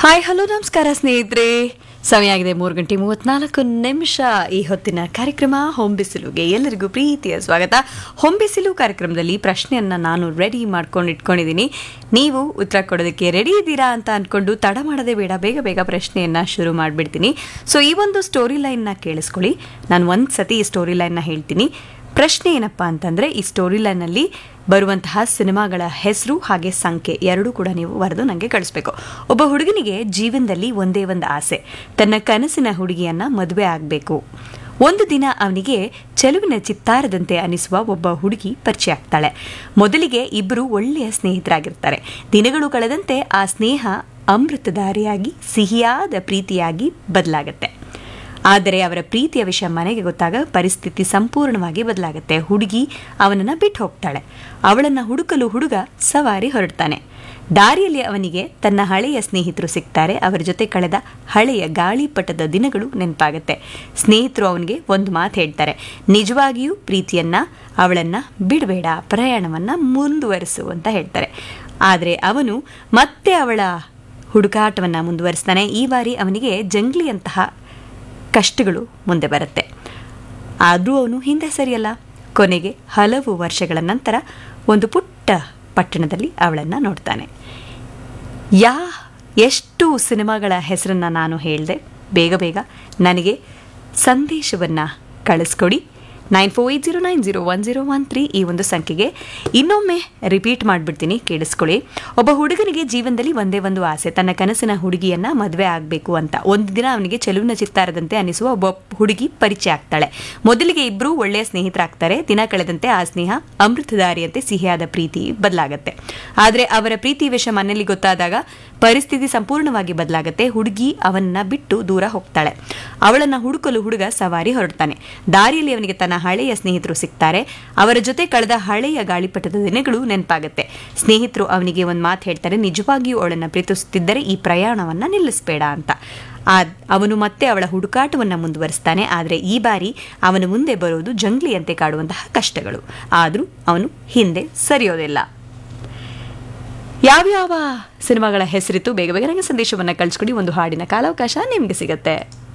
hi hello ನಮಸ್ಕಾರ ಸ್ನೇಹಿತರೆ ಸಮಯ ಆಗಿದೆ ಮೂರು ಗಂಟೆ ಮೂವತ್ನಾಲ್ಕು ನಿಮಿಷ ಈ ಹೊತ್ತಿನ ಕಾರ್ಯಕ್ರಮ ಹೊಂಬಿಸಿಲುಗೆ ಎಲ್ಲರಿಗೂ ಪ್ರೀತಿಯ ಸ್ವಾಗತ ಹೊಂಬಿಸಿಲು ಕಾರ್ಯಕ್ರಮದಲ್ಲಿ ಪ್ರಶ್ನೆಯನ್ನ ನಾನು ರೆಡಿ ಮಾಡ್ಕೊಂಡು ಇಟ್ಕೊಂಡಿದ್ದೀನಿ ನೀವು ಉತ್ತರ ಕೊಡೋದಕ್ಕೆ ರೆಡಿ ಇದ್ದೀರಾ ಅಂತ ಅನ್ಕೊಂಡು ತಡ ಮಾಡದೆ ಬೇಡ ಬೇಗ ಬೇಗ ಪ್ರಶ್ನೆಯನ್ನ ಶುರು ಮಾಡಿಬಿಡ್ತೀನಿ ಸೊ ಈ ಒಂದು ಸ್ಟೋರಿ ಲೈನ್ನ ಕೇಳಿಸ್ಕೊಳ್ಳಿ ನಾನು ಒಂದು ಸತಿ ಈ ಸ್ಟೋರಿ ಲೈನ್ನ ಹೇಳ್ತೀನಿ ಪ್ರಶ್ನೆ ಏನಪ್ಪಾ ಅಂತಂದ್ರೆ ಈ ಸ್ಟೋರಿ ಲೈನಲ್ಲಿ ಬರುವಂತಹ ಸಿನಿಮಾಗಳ ಹೆಸರು ಹಾಗೆ ಸಂಖ್ಯೆ ಎರಡೂ ಕೂಡ ನೀವು ಬರೆದು ನನಗೆ ಕಳಿಸ್ಬೇಕು ಒಬ್ಬ ಹುಡುಗನಿಗೆ ಜೀವನದಲ್ಲಿ ಒಂದೇ ಒಂದು ಆಸೆ ತನ್ನ ಕನಸಿನ ಹುಡುಗಿಯನ್ನ ಮದುವೆ ಆಗಬೇಕು ಒಂದು ದಿನ ಅವನಿಗೆ ಚೆಲುವಿನ ಚಿತ್ತಾರದಂತೆ ಅನಿಸುವ ಒಬ್ಬ ಹುಡುಗಿ ಪರಿಚಯ ಆಗ್ತಾಳೆ ಮೊದಲಿಗೆ ಇಬ್ಬರು ಒಳ್ಳೆಯ ಸ್ನೇಹಿತರಾಗಿರ್ತಾರೆ ದಿನಗಳು ಕಳೆದಂತೆ ಆ ಸ್ನೇಹ ಅಮೃತಧಾರಿಯಾಗಿ ಸಿಹಿಯಾದ ಪ್ರೀತಿಯಾಗಿ ಬದಲಾಗತ್ತೆ ಆದರೆ ಅವರ ಪ್ರೀತಿಯ ವಿಷಯ ಮನೆಗೆ ಗೊತ್ತಾಗ ಪರಿಸ್ಥಿತಿ ಸಂಪೂರ್ಣವಾಗಿ ಬದಲಾಗುತ್ತೆ ಹುಡುಗಿ ಅವನನ್ನ ಬಿಟ್ಟು ಹೋಗ್ತಾಳೆ ಅವಳನ್ನ ಹುಡುಕಲು ಹುಡುಗ ಸವಾರಿ ಹೊರಡ್ತಾನೆ ದಾರಿಯಲ್ಲಿ ಅವನಿಗೆ ತನ್ನ ಹಳೆಯ ಸ್ನೇಹಿತರು ಸಿಗ್ತಾರೆ ಅವರ ಜೊತೆ ಕಳೆದ ಹಳೆಯ ಗಾಳಿಪಟದ ದಿನಗಳು ನೆನಪಾಗುತ್ತೆ ಸ್ನೇಹಿತರು ಅವನಿಗೆ ಒಂದು ಮಾತು ಹೇಳ್ತಾರೆ ನಿಜವಾಗಿಯೂ ಪ್ರೀತಿಯನ್ನ ಅವಳನ್ನ ಬಿಡಬೇಡ ಪ್ರಯಾಣವನ್ನ ಮುಂದುವರಿಸು ಅಂತ ಹೇಳ್ತಾರೆ ಆದರೆ ಅವನು ಮತ್ತೆ ಅವಳ ಹುಡುಕಾಟವನ್ನ ಮುಂದುವರಿಸ್ತಾನೆ ಈ ಬಾರಿ ಅವನಿಗೆ ಜಂಗ್ಲಿಯಂತಹ ಕಷ್ಟಗಳು ಮುಂದೆ ಬರುತ್ತೆ ಆದರೂ ಅವನು ಹಿಂದೆ ಸರಿಯಲ್ಲ ಕೊನೆಗೆ ಹಲವು ವರ್ಷಗಳ ನಂತರ ಒಂದು ಪುಟ್ಟ ಪಟ್ಟಣದಲ್ಲಿ ಅವಳನ್ನು ನೋಡ್ತಾನೆ ಯಾ ಎಷ್ಟು ಸಿನಿಮಾಗಳ ಹೆಸರನ್ನು ನಾನು ಹೇಳಿದೆ ಬೇಗ ಬೇಗ ನನಗೆ ಸಂದೇಶವನ್ನು ಕಳಿಸ್ಕೊಡಿ nine four eight zero nine zero one zero one three ಈ ಒಂದು ಸಂಖ್ಯೆಗೆ ಇನ್ನೊಮ್ಮೆ ರಿಪೀಟ್ ಮಾಡಿಬಿಡ್ತೀನಿ ಕೇಳಿಸ್ಕೊಳ್ಳಿ ಒಬ್ಬ ಹುಡುಗನಿಗೆ ಜೀವನದಲ್ಲಿ ಒಂದೇ ಒಂದು ಆಸೆ ತನ್ನ ಕನಸಿನ ಹುಡುಗಿಯನ್ನ ಮದುವೆ ಆಗಬೇಕು ಅಂತ ಒಂದು ದಿನ ಅವನಿಗೆ ಚೆಲುವಿನ ಚಿತ್ತಾರದಂತೆ ಅನಿಸುವ ಒಬ್ಬ ಹುಡುಗಿ ಪರಿಚಯ ಆಗ್ತಾಳೆ ಮೊದಲಿಗೆ ಇಬ್ಬರು ಒಳ್ಳೆಯ ಸ್ನೇಹಿತರಾಗ್ತಾರೆ ದಿನ ಕಳೆದಂತೆ ಆ ಸ್ನೇಹ ಅಮೃತಧಾರಿಯಂತೆ ಸಿಹಿಯಾದ ಪ್ರೀತಿ ಬದಲಾಗತ್ತೆ ಆದರೆ ಅವರ ಪ್ರೀತಿ ವಿಷಯ ಮನೆಯಲ್ಲಿ ಗೊತ್ತಾದಾಗ ಪರಿಸ್ಥಿತಿ ಸಂಪೂರ್ಣವಾಗಿ ಬದಲಾಗತ್ತೆ ಹುಡುಗಿ ಅವನ್ನ ಬಿಟ್ಟು ದೂರ ಹೋಗ್ತಾಳೆ ಅವಳನ್ನ ಹುಡುಕಲು ಹುಡುಗ ಸವಾರಿ ಹೊರಡ್ತಾನೆ ದಾರಿಯಲ್ಲಿ ಅವನಿಗೆ ತನ್ನ ಹಳೆಯ ಸ್ನೇಹಿತರು ಸಿಗ್ತಾರೆ ಅವರ ಜೊತೆ ಕಳೆದ ಹಳೆಯ ಗಾಳಿಪಟದ ದಿನಗಳು ನೆನಪಾಗತ್ತೆ ಸ್ನೇಹಿತರು ಅವನಿಗೆ ಒಂದು ಮಾತು ಹೇಳ್ತಾರೆ ನಿಜವಾಗಿಯೂ ಅವಳನ್ನ ಪ್ರೀತಿಸುತ್ತಿದ್ದರೆ ಈ ಪ್ರಯಾಣವನ್ನ ನಿಲ್ಲಿಸಬೇಡ ಅಂತ ಆ ಅವನು ಮತ್ತೆ ಅವಳ ಹುಡುಕಾಟವನ್ನ ಮುಂದುವರಿಸ್ತಾನೆ ಆದರೆ ಈ ಬಾರಿ ಅವನ ಮುಂದೆ ಬರೋದು ಜಂಗ್ಲಿಯಂತೆ ಕಾಡುವಂತಹ ಕಷ್ಟಗಳು ಆದರೂ ಅವನು ಹಿಂದೆ ಸರಿಯೋದಿಲ್ಲ ಯಾವ್ಯಾವ ಸಿನಿಮಾಗಳ ಹೆಸರಿತ್ತು ಬೇಗ ಬೇಗ ನನಗೆ ಸಂದೇಶವನ್ನು ಕಳಿಸ್ಕೊಡಿ ಒಂದು ಹಾಡಿನ ಕಾಲಾವಕಾಶ ನಿಮಗೆ ಸಿಗತ್ತೆ